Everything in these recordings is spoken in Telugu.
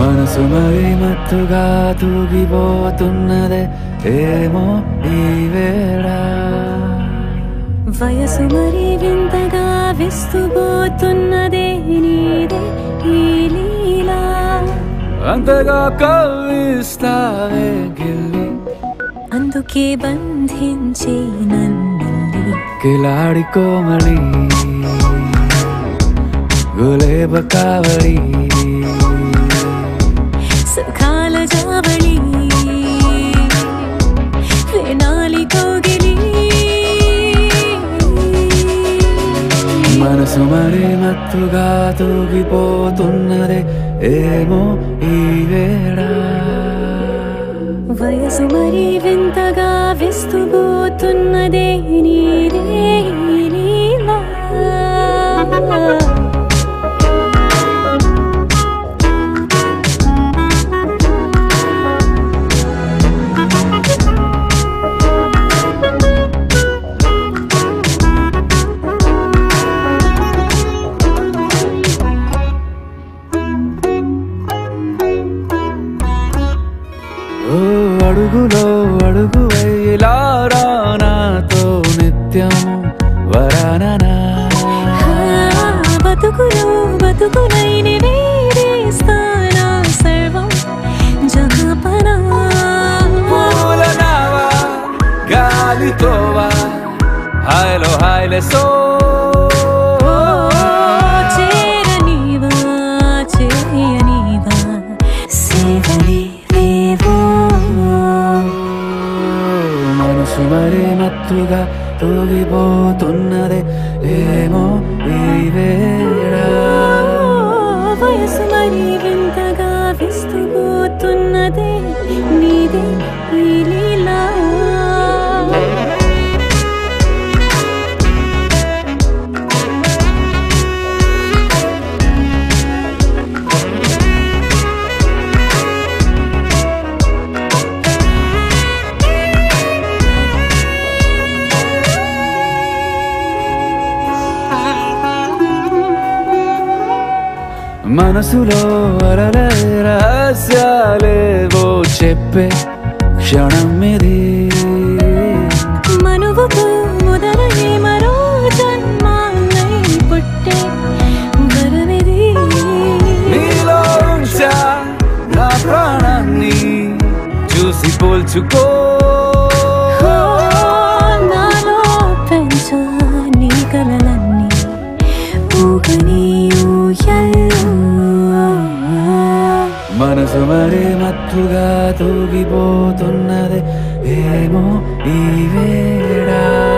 మనసు మరి మత్తుగా తూగిపోతున్నదే ఏమో ఈ వేళ వయసు మరి వింతగా విస్తుపోతున్నదే నీదే ఈ లీలా అంతగా కవిస్తావే గిల్లి అందుకే బంధించి నన్ను కిలాడి కోమలి గులేబ కావలి సుఖాల జావళి వేనాలి కోగిలి మనసు మరి మత్తుగా తూగిపోతున్నదే ఏమో ఈ వేళ వయసు మరి వింతగా విస్తుపోతున్నదే నీదే ఈ లీలా ఓ అడుగులో అడుగు వేయలా రా నాతో నిత్యం వరాననా ఆ, బతుకులో బతుకులైన వేరేస్తానా సర్వం జహాపనా పూల నావా గాలితోవా హాయ్లో హాయ్లే సో చేరనీవా చేయనీవా సేవలే రేవో మనసు మరి మత్తుగా తూగిపోతున్నదే ఏమో ఈ వేళ వయసు మరి వింతగా విస్తుపోతున్నదే నీదే ఈ లీలా మనసులో అలలే రహస్యాలేవో చెప్పే క్షణం ఇది మనువుకు మొదలై మరో జన్మాన్నై పుట్టే వరమిది నీలో ఉంచా నా ప్రాణాన్ని చూసి పోల్చుకో ఓ, నాలో పెంచా నీ కలలన్నీ ఊగని ఊయల్లో. మనసు మరి మత్తుగా తూగిపోతున్నది ఏమో ఈ వేళ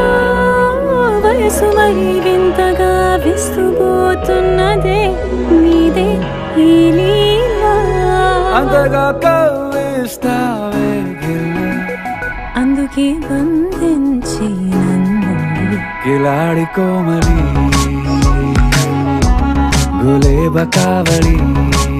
వయసు మరి వింతగా విస్తుపోతున్నదే నీదే ఈ లీలా అంతగా కవ్విస్తావే గిల్లి అందుకే బంధించి నన్ను కిలాడి కోమలి గులేబ కావలి